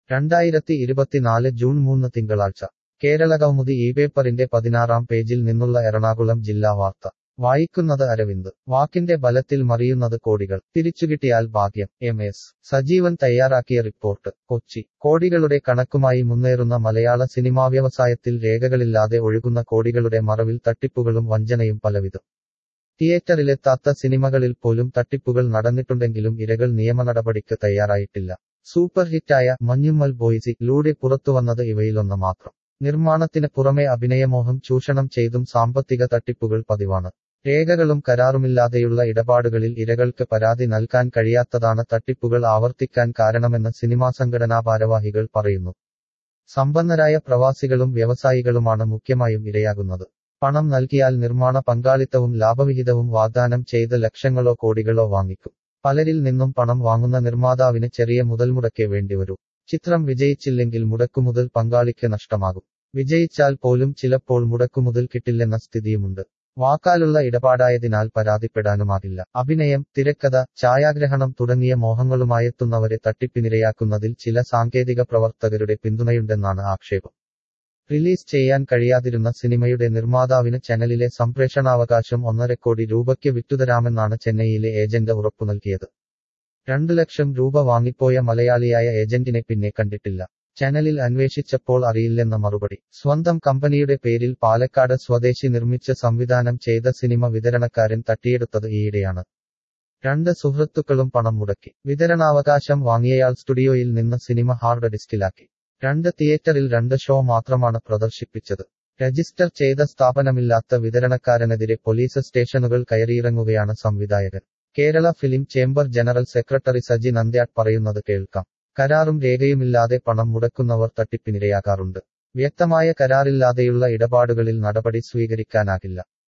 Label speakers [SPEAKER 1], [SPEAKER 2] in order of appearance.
[SPEAKER 1] രണ്ടായിരത്തി ഇരുപത്തിനാല് ജൂൺ മൂന്ന് തിങ്കളാഴ്ച കേരളകൗമുദി ഈ പേപ്പറിന്റെ പതിനാറാം പേജിൽ നിന്നുള്ള എറണാകുളം ജില്ലാ വാർത്ത വായിക്കുന്നത് അരവിന്ദ് വാക്കിന്റെ ബലത്തിൽ മറിയുന്നത് കോടികൾ തിരിച്ചുകിട്ടിയാൽ ഭാഗ്യം എം എസ് സജീവൻ തയ്യാറാക്കിയ റിപ്പോർട്ട് കൊച്ചി കോടികളുടെ കണക്കുമായി മുന്നേറുന്ന മലയാള സിനിമാ വ്യവസായത്തിൽ രേഖകളില്ലാതെ ഒഴുകുന്ന കോടികളുടെ മറവിൽ തട്ടിപ്പുകളും വഞ്ചനയും പലവിധം തിയേറ്ററിലെത്താത്ത സിനിമകളിൽ പോലും തട്ടിപ്പുകൾ നടന്നിട്ടുണ്ടെങ്കിലും ഇരകൾ നിയമനടപടിക്ക് തയ്യാറായിട്ടില്ല സൂപ്പർ ഹിറ്റായ മഞ്ഞുമ്മൽ ബോയ്സി ലൂടെ പുറത്തുവന്നത് ഇവയിലൊന്ന് മാത്രം നിർമ്മാണത്തിന് പുറമെ അഭിനയമോഹം ചൂഷണം ചെയ്തും സാമ്പത്തിക തട്ടിപ്പുകൾ പതിവാണ് രേഖകളും കരാറുമില്ലാതെയുള്ള ഇടപാടുകളിൽ ഇരകൾക്ക് പരാതി നൽകാൻ കഴിയാത്തതാണ് തട്ടിപ്പുകൾ ആവർത്തിക്കാൻ കാരണമെന്ന് സിനിമാ സംഘടനാ ഭാരവാഹികൾ പറയുന്നു സമ്പന്നരായ പ്രവാസികളും വ്യവസായികളുമാണ് മുഖ്യമായും ഇരയാകുന്നത് പണം നൽകിയാൽ നിർമ്മാണ പങ്കാളിത്തവും ലാഭവിഹിതവും വാഗ്ദാനം ചെയ്ത് ലക്ഷങ്ങളോ കോടികളോ വാങ്ങിക്കും പലരിൽ നിന്നും പണം വാങ്ങുന്ന നിർമ്മാതാവിന് ചെറിയ മുതൽമുടക്കേ വേണ്ടിവരൂ ചിത്രം വിജയിച്ചില്ലെങ്കിൽ മുടക്കുമുതൽ പങ്കാളിക്ക് നഷ്ടമാകും വിജയിച്ചാൽ പോലും ചിലപ്പോൾ മുടക്കുമുതൽ കിട്ടില്ലെന്ന സ്ഥിതിയുമുണ്ട് വാക്കാലുള്ള ഇടപാടായതിനാൽ പരാതിപ്പെടാനുമാകില്ല അഭിനയം തിരക്കഥ ഛായാഗ്രഹണം തുടങ്ങിയ മോഹങ്ങളുമായെത്തുന്നവരെ തട്ടിപ്പിനിരയാക്കുന്നതിൽ ചില സാങ്കേതിക പ്രവർത്തകരുടെ പിന്തുണയുണ്ടെന്നാണ് ആക്ഷേപം റിലീസ് ചെയ്യാൻ കഴിയാതിരുന്ന സിനിമയുടെ നിർമ്മാതാവിന് ചാനലിലെ സംപ്രേഷണാവകാശം ഒന്നര കോടി രൂപയ്ക്ക് വിറ്റുതരാമെന്നാണ് ചെന്നൈയിലെ ഏജന്റ് ഉറപ്പു നൽകിയത് രണ്ടു ലക്ഷം രൂപ വാങ്ങിപ്പോയ മലയാളിയായ ഏജന്റിനെ പിന്നെ കണ്ടിട്ടില്ല ചാനലിൽ അന്വേഷിച്ചപ്പോൾ അറിയില്ലെന്ന മറുപടി സ്വന്തം കമ്പനിയുടെ പേരിൽ പാലക്കാട് സ്വദേശി നിർമ്മിച്ച് സംവിധാനം ചെയ്ത സിനിമ വിതരണക്കാരൻ തട്ടിയെടുത്തത് ഈയിടെയാണ് രണ്ട് സുഹൃത്തുക്കളും പണം മുടക്കി വിതരണാവകാശം വാങ്ങിയയാൾ സ്റ്റുഡിയോയിൽ നിന്ന് സിനിമ ഹാർഡ് ഡിസ്കിലാക്കി രണ്ട് തിയേറ്ററിൽ രണ്ട് ഷോ മാത്രമാണ് പ്രദർശിപ്പിച്ചത് രജിസ്റ്റർ ചെയ്ത സ്ഥാപനമില്ലാത്ത വിതരണക്കാരനെതിരെ പോലീസ് സ്റ്റേഷനുകൾ കയറിയിറങ്ങുകയാണ് സംവിധായകൻ Kerala film chamber general secretary Saji Nandyattu പറയുന്നത് കേൾക്കാം കരാറും രേഖയുമില്ലാതെ പണം മുടക്കുന്നവർ തട്ടിപ്പിനിരയാകാറുണ്ട് വ്യക്തമായ കരാറില്ലാതെയുള്ള ഇടപാടുകളിൽ നടപടി സ്വീകരിക്കാനാകില്ല